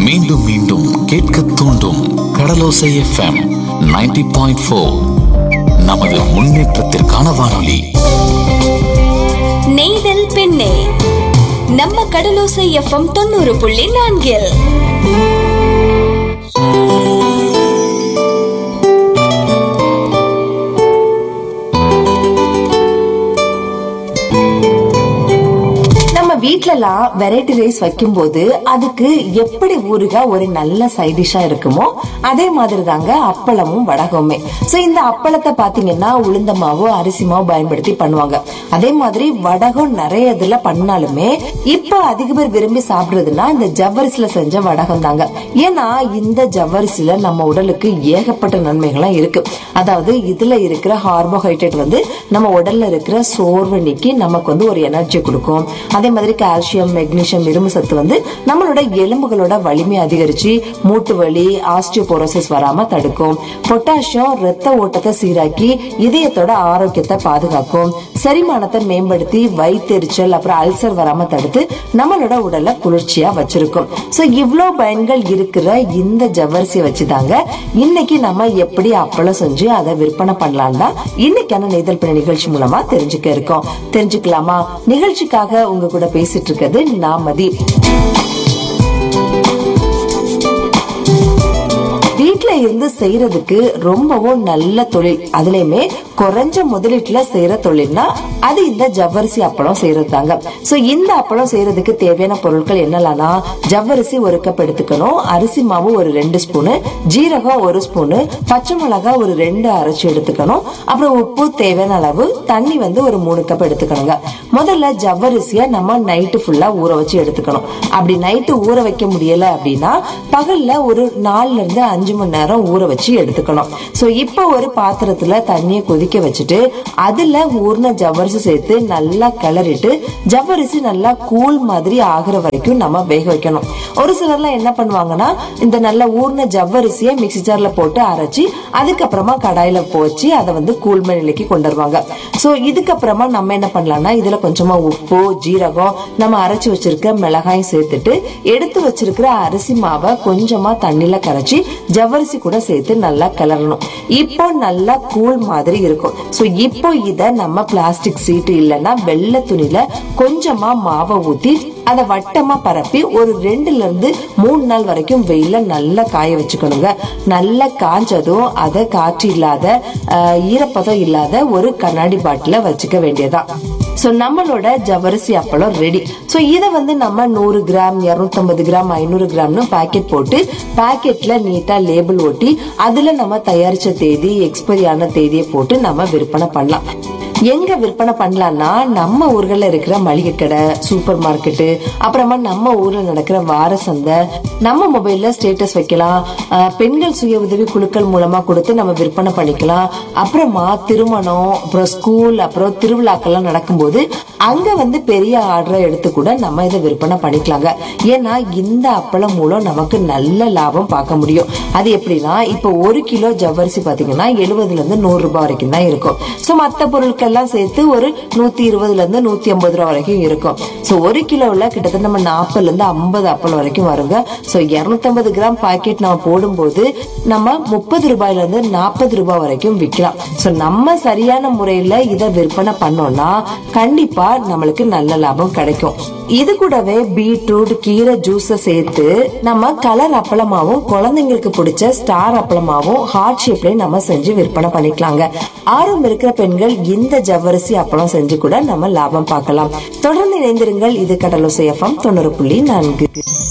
மீண்டும் மீண்டும் கேட்க தூண்டும் கடலோசை எஃப்எம் 90.4 பாயிண்ட் ஃபோர் நமது முன்னேற்றத்திற்கான வானொலி நெய்தல் பெண்ணே நம்ம கடலோசை எஃப்எம் தொண்ணூறு புள்ளி நான்கில் நம்ம வீட்லலாம் வெரைட்டி ரைஸ் வைக்கும்போது அதுக்கு எப்படி ஊறுகாய் ஒரு நல்ல சைட் டிஷ்ஷா இருக்குமோ அதே மாதிரி தாங்க அப்பளமும் வடகமுமே சோ இந்த அப்பளத்தை பாத்தீங்கன்னா உளுந்த மாவு அரிசி மாவு பயன்படுத்தி பண்ணுவாங்க அதே மாதிரி வடகம் நிறைய இதுல பண்ணாலுமே இப்ப அதிக பேர் விரும்பி சாப்பிடுறதுன்னா இந்த ஜவ்வரிசில செஞ்ச வடகம் தாங்க ஏன்னா இந்த ஜவ்வரிசில நம்ம உடலுக்கு ஏகப்பட்ட நன்மைகள்லாம் இருக்கு அதாவது இதுல இருக்கிற கார்போஹைட்ரேட் வந்து நம்ம உடல்ல இருக்கிற சோர்வை நீக்கி நமக்கு வந்து ஒரு எனர்ஜி கொடுக்கும் அதே மாதிரி கால்சியம் மெக்னீசியம் இரும்பு சத்து வந்து நம்மளோட எலும்புகளோட வலிமை அதிகரிச்சு மூட்டு வலி ஆஸ்டியோபோரோசிஸ் வராம தடுக்கும் பொட்டாசியம் ரத்த ஓட்டத்தை சீராக்கி இதயத்தோட ஆரோக்கியத்தை பாதுகாக்கும் செரிமானத்தை மேம்படுத்தி வயிற்றெரிச்சல் அப்புறம் அல்சர் வராம தடுத்து நம்மளோட உடலை குளிர்ச்சியா வச்சிருக்கும் சோ இவ்ளோ பயன்கள் இருக்கிற இந்த ஜவ்வரிசியை வச்சுதாங்க இன்னைக்கு நம்ம எப்படி அப்பளம் செஞ்சு அதை விற்பனை பண்ணலாம் தான் இன்னைக்கான நெய்தல் பிணை நிகழ்ச்சி மூலமா தெரிஞ்சுக்க இருக்கோம் தெரிஞ்சுக்கலாமா நிகழ்ச்சிக்காக உங்க கூட பேசிட்டு இருக்கிறது நாமதி வீட்ல இருந்து செய்யறதுக்கு ரொம்பவும் நல்ல தொழில் அதுலயுமே குறைஞ்ச முதலீட்டுல செய்யற தொழில்னா அது இந்த ஜவ்வரிசி அப்பளம் செய்யறது தாங்க சோ இந்த அப்பளம் செய்யறதுக்கு தேவையான பொருட்கள் என்னலாம்னா ஜவ்வரிசி ஒரு கப் எடுத்துக்கணும் அரிசி மாவு ஒரு ரெண்டு ஸ்பூனு ஜீரகம் ஒரு ஸ்பூனு பச்சை மிளகாய் ஒரு ரெண்டு அரைச்சு எடுத்துக்கணும் அப்புறம் உப்பு தேவையான அளவு தண்ணி வந்து ஒரு மூணு கப் எடுத்துக்கணுங்க முதல்ல ஜவ்வரிசிய நம்ம நைட்டு ஃபுல்லா ஊற வச்சு எடுத்துக்கணும் அப்படி நைட்டு ஊற வைக்க முடியல அப்படின்னா பகல்ல ஒரு நாலுல இருந்து அஞ்சு மணி நேரம் ஊற வச்சு எடுத்துக்கணும் சோ இப்போ ஒரு பாத்திரத்துல தண்ணியை கொதிக்க வச்சுட்டு அதுல ஊர்ன ஜவ்வரிசி சேர்த்து நல்லா கிளறிட்டு ஜவ்வரிசி நல்லா கூழ் மாதிரி ஆகுற வரைக்கும் நம்ம வேக வைக்கணும் ஒரு சிலர்லாம் என்ன பண்ணுவாங்கன்னா இந்த நல்ல ஊர்ன ஜவ்வரிசியை மிக்ஸி ஜார்ல போட்டு அரைச்சி அதுக்கப்புறமா கடாயில போச்சு அதை வந்து கூழ்மை நிலைக்கு கொண்டு வருவாங்க சோ இதுக்கப்புறமா நம்ம என்ன பண்ணலாம்னா இதுல கொஞ்சமா உப்பு ஜீரகம் நம்ம அரைச்சு வச்சிருக்க மிளகாயும் சேர்த்துட்டு எடுத்து வச்சிருக்கிற அரிசி மாவை கொஞ்சமா தண்ணியில கரைச்சி ஜவ்வரிசி கூட சேர்த்து நல்லா கிளறணும் இப்போ நல்லா கூழ் மாதிரி இருக்கும் சோ இப்போ இத நம்ம பிளாஸ்டிக் சீட்டு இல்லைன்னா வெள்ளை துணியில கொஞ்சமா மாவை ஊத்தி அதை வட்டமா பரப்பி ஒரு ரெண்டுல இருந்து மூணு நாள் வரைக்கும் வெயில நல்லா காய வச்சுக்கணுங்க நல்லா காஞ்சதும் அதை காற்று இல்லாத ஆஹ், ஈரப்பதம் இல்லாத ஒரு கண்ணாடி பாட்டில வச்சுக்க வேண்டியதான் சோ நம்மளோட ஜவ்வரிசி அப்பளம் ரெடி சோ இத வந்து நம்ம நூறு கிராம் 250 கிராம் ஐநூறு கிராம்னு பாக்கெட் போட்டு பாக்கெட்ல நீட்டா லேபிள் ஒட்டி அதுல நம்ம தயாரிச்ச தேதி எக்ஸ்பைரி ஆன தேதியை போட்டு நம்ம விற்பனை பண்ணலாம் எங்க விற்பனை பண்ணலாம்னா நம்ம ஊர்கள்ல இருக்கிற மளிகை கடை சூப்பர் மார்க்கெட்டு அப்புறமா நம்ம ஊர்ல நடக்கிற வார சந்தை நம்ம மொபைல்ல ஸ்டேட்டஸ் வைக்கலாம் அஹ், பெண்கள் சுய உதவி குழுக்கள் மூலமா கொடுத்து நம்ம விற்பனை பண்ணிக்கலாம் அப்புறமா திருமணம் அப்புறம் ஸ்கூல் அப்புறம் திருவிழாக்கள்லாம் நடக்கும்போது அங்க வந்து பெரிய ஆர்டரை எடுத்து கூட நம்ம இதை விற்பனை பண்ணிக்கலாங்க ஏன்னா இந்த அப்பளம் மூலம் நமக்கு நல்ல லாபம் பார்க்க முடியும் அது எப்படின்னா இப்போ ஒரு கிலோ ஜவ்வரிசி பாத்தீங்கன்னா எழுபதுல இருந்து நூறு ரூபாய் வரைக்கும் தான் இருக்கும் சோ மத்த பொருட்கள்லாம் சேர்த்து ஒரு நூத்தி இருபதுல இருந்து நூத்தி ஐம்பது ரூபாய் வரைக்கும் இருக்கும் சோ ஒரு கிலோல கிட்டத்தட்ட நம்ம நாற்பதுல இருந்து ஐம்பது அப்பளம் வரைக்கும் வருங்க சோ 250 கிராம் பாக்கெட் நம்ம போடும்போது நம்ம முப்பது ரூபாயில இருந்து நாற்பது ரூபாய் வரைக்கும் விற்கலாம் சோ நம்ம சரியான முறையில இதை விற்பனை பண்ணோம்னா கண்டிப்பா நம்மளுக்கு நல்ல லாபம் கிடைக்கும் இது கூடவே பீட்ரூட் கீரை ஜூஸ சேர்த்து நம்ம கலர் அப்பளமாவும் குழந்தைங்களுக்கு பிடிச்ச ஸ்டார் அப்பளமாவும் ஹார்ட் ஷேப்லயும் நம்ம செஞ்சு விற்பனை பண்ணிக்கலாங்க ஆர்வம் இருக்கிற பெண்கள் இந்த ஜவ்வரிசி அப்பளம் செஞ்சு கூட நம்ம லாபம் பார்க்கலாம் தொடர்ந்து இணைந்திருங்கள் இது கடலோசை எஃப்எம் தொண்ணூறு புள்ளி நான்கு